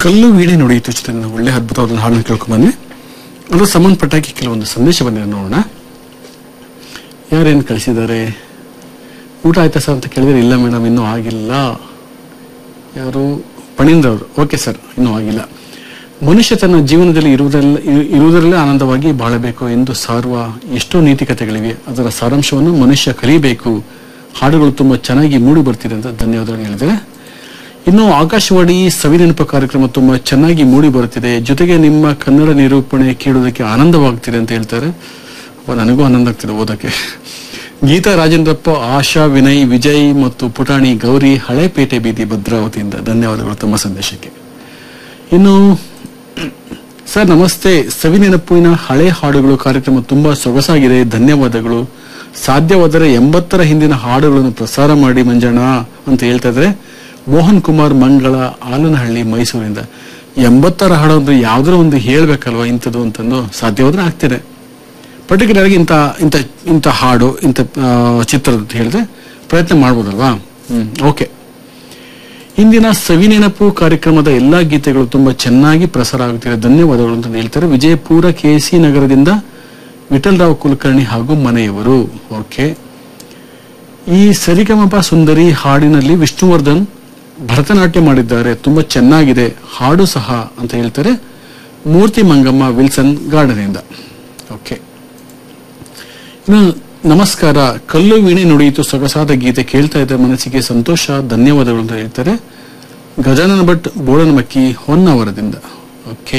ಕಲ್ಲು ವೀಣೆ ನುಡಿಯಿತು ಚಿತ್ರದಿಂದ ಒಳ್ಳೆ ಅದ್ಭುತವಾದ ಹಾಡನ್ನು ಕೇಳ್ಕೊಂಡ್ಬಂದೆ ಅದು ಸಂಬಂಧಪಟ್ಟಾಗಿ ಕೆಲವೊಂದು ಸಂದೇಶ ಬಂದಿದೆ ನೋಡೋಣ ಯಾರೇನು ಕಳಿಸಿದ್ದಾರೆ ಊಟ ಆಯ್ತಾ ಸರ್ ಅಂತ ಕೇಳಿದ್ರೆ ಇಲ್ಲ ಮೇಡಮ್ ಇನ್ನೂ ಆಗಿಲ್ಲ ಯಾರು ಪಣೀಂದ್ರ ಅವರು ಓಕೆ ಸರ್ ಇನ್ನೂ ಆಗಿಲ್ಲ ಮನುಷ್ಯ ತನ್ನ ಜೀವನದಲ್ಲಿ ಇರುವುದಲ್ಲ ಇರು- ಇರುವುದರಲ್ಲೇ ಆನಂದವಾಗಿ ಬಾಳಬೇಕು ಎಂದು ಸಾರುವ ಎಷ್ಟೋ ನೀತಿಕತೆಗಳಿವೆ ಅದರ ಸಾರಾಂಶವನ್ನು ಮನುಷ್ಯ ಕಲಿಬೇಕು ಹಾಡುಗಳು ತುಂಬಾ ಚೆನ್ನಾಗಿ ಮೂಡಿ ಬರ್ತಿದೆ ಅಂತ ಧನ್ಯವಾದಗಳು ಹೇಳಿದ್ದಾರೆ ಇನ್ನು ಆಕಾಶವಾಣಿ ಸವಿನೆನಪು ಕಾರ್ಯಕ್ರಮ ತುಂಬಾ ಚೆನ್ನಾಗಿ ಮೂಡಿ ಬರುತ್ತಿದೆ ಜೊತೆಗೆ ನಿಮ್ಮ ಕನ್ನಡ ನಿರೂಪಣೆ ಕೇಳುವುದಕ್ಕೆ ಆನಂದವಾಗ್ತಿದೆ ಅಂತ ಹೇಳ್ತಾರೆ ಅಪ್ಪ, ನನಗೂ ಆನಂದ ಆಗ್ತಿದೆ ಓದಕ್ಕೆ ಗೀತಾ ರಾಜೇಂದ್ರಪ್ಪ ಆಶಾ ವಿನಯ್ ವಿಜಯ್ ಮತ್ತು ಪುಟಾಣಿ ಗೌರಿ ಹಳೇಪೇಟೆ ಬೀದಿ ಭದ್ರಾವತಿಯಿಂದ ಧನ್ಯವಾದಗಳು ತಮ್ಮ ಸಂದೇಶಕ್ಕೆ ಇನ್ನು ಸರ್ ನಮಸ್ತೆ ಸವಿನೆನಪಿನ ಹಳೆ ಹಾಡುಗಳು ಕಾರ್ಯಕ್ರಮ ತುಂಬಾ ಸೊಗಸಾಗಿದೆ ಧನ್ಯವಾದಗಳು ಸಾಧ್ಯವಾದರೆ ಎಂಬತ್ತರ ಹಿಂದಿನ ಹಾಡುಗಳನ್ನು ಪ್ರಸಾರ ಮಾಡಿ ಮಂಜಣ್ಣ ಅಂತ ಹೇಳ್ತಾ ಇದ್ರೆ ಮೋಹನ್ ಕುಮಾರ್ ಮಂಗಳ ಆಲನಹಳ್ಳಿ ಮೈಸೂರಿಂದ ಎಂಬತ್ತರ ಹಾಡು ಅಂದ್ರೆ ಯಾವ್ದಾರ ಒಂದು ಹೇಳ್ಬೇಕಲ್ವಾ ಇಂಥದ್ದು ಅಂತಂದು ಸಾಧ್ಯವಾದ್ರೆ ಆಗ್ತಿದೆ ಪರ್ಟಿಕ್ಯುಲರ್ ಆಗಿ ಇಂಥ ಇಂಥ ಇಂಥ ಹಾಡು ಇಂಥ ಆ, ಚಿತ್ರದ ಅಂತ ಹೇಳಿದ್ರೆ ಪ್ರಯತ್ನ ಮಾಡ್ಬೋದಲ್ವಾ ಹ್ಮ್ ಓಕೆ ಇಂದಿನ ಸವಿನೆನಪು ಕಾರ್ಯಕ್ರಮದ ಎಲ್ಲಾ ಗೀತೆಗಳು ತುಂಬಾ ಚೆನ್ನಾಗಿ ಪ್ರಸಾರ ಆಗುತ್ತಿದೆ ಧನ್ಯವಾದಗಳು ಅಂತ ಹೇಳ್ತಾರೆ ವಿಜಯಪುರ ಕೆಸಿ ನಗರದಿಂದ ವಿಠಲರಾವ್ ಕುಲಕರ್ಣಿ ಹಾಗೂ ಮನೆಯವರು ಓಕೆ ಈ ಸರಿಗಮಪ ಸುಂದರಿ ಹಾಡಿನಲ್ಲಿ ವಿಷ್ಣುವರ್ಧನ್ ಭರತನಾಟ್ಯ ಮಾಡಿದ್ದಾರೆ ತುಂಬಾ ಚೆನ್ನಾಗಿದೆ ಹಾಡು ಸಹ ಅಂತ ಹೇಳ್ತಾರೆ ಮೂರ್ತಿ ಮಂಗಮ್ಮ ವಿಲ್ಸನ್ ಗಾರ್ಡನ್ ಇಂದ ಓಕೆ ಇನ್ನು ನಮಸ್ಕಾರ ಕಲ್ಲು ವೀಣೆ ನುಡಿಯಿತು ಸೊಗಸಾದ ಗೀತೆ ಕೇಳ್ತಾ ಇದ್ದ ಮನಸ್ಸಿಗೆ ಸಂತೋಷ ಧನ್ಯವಾದಗಳು ಅಂತ ಹೇಳ್ತಾರೆ ಗಜಾನನ ಭಟ್ ಬೋಳನಮಕ್ಕಿ ಹೊನ್ನವರದಿಂದ ಓಕೆ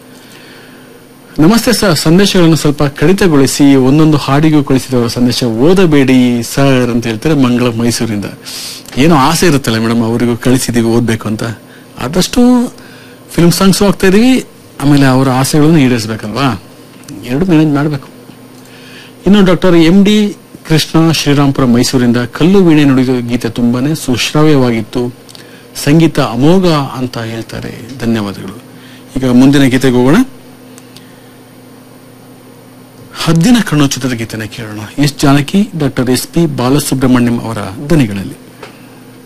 ನಮಸ್ತೆ ಸರ್ ಸಂದೇಶಗಳನ್ನು ಸ್ವಲ್ಪ ಕಡಿತಗೊಳಿಸಿ ಒಂದೊಂದು ಹಾಡಿಗೂ ಕಳಿಸಿದವರ ಸಂದೇಶ ಓದಬೇಡಿ ಸರ್ ಅಂತ ಹೇಳ್ತಾರೆ ಮಂಗಳ ಮೈಸೂರಿಂದ ಏನೋ ಆಸೆ ಇರುತ್ತಲ್ಲ ಮೇಡಮ್ ಅವರಿಗೂ ಕಳಿಸಿದೀವಿ ಓದ್ಬೇಕು ಅಂತ ಆದಷ್ಟು ಫಿಲ್ಮ್ ಸಾಂಗ್ಸು ಆಗ್ತಾ ಇದೀವಿ ಆಮೇಲೆ ಅವರ ಆಸೆಗಳನ್ನು ಈಡೇರಿಸಬೇಕಲ್ವಾ ಎರಡು ಮ್ಯಾನೇಜ್ ಮಾಡಬೇಕು ಇನ್ನು doctor M D Krishna Srirampura ಮೈಸೂರಿಂದ ಕಲ್ಲು ವೀಣೆ ನುಡಿದ ಗೀತೆ ತುಂಬಾನೇ ಸುಶ್ರಾವ್ಯವಾಗಿತ್ತು ಸಂಗೀತ ಅಮೋಘ ಅಂತ ಹೇಳ್ತಾರೆ ಧನ್ಯವಾದಗಳು ಈಗ ಮುಂದಿನ ಗೀತೆಗೆ ಹೋಗೋಣ ಹದ್ದಿನ ಕಣ್ಣು ಚಿತ್ರದ ಗೀತೆನ ಕೇಳೋಣ S Janaki doctor S P Balasubrahmanyam ಅವರ ದನಿಗಳಲ್ಲಿ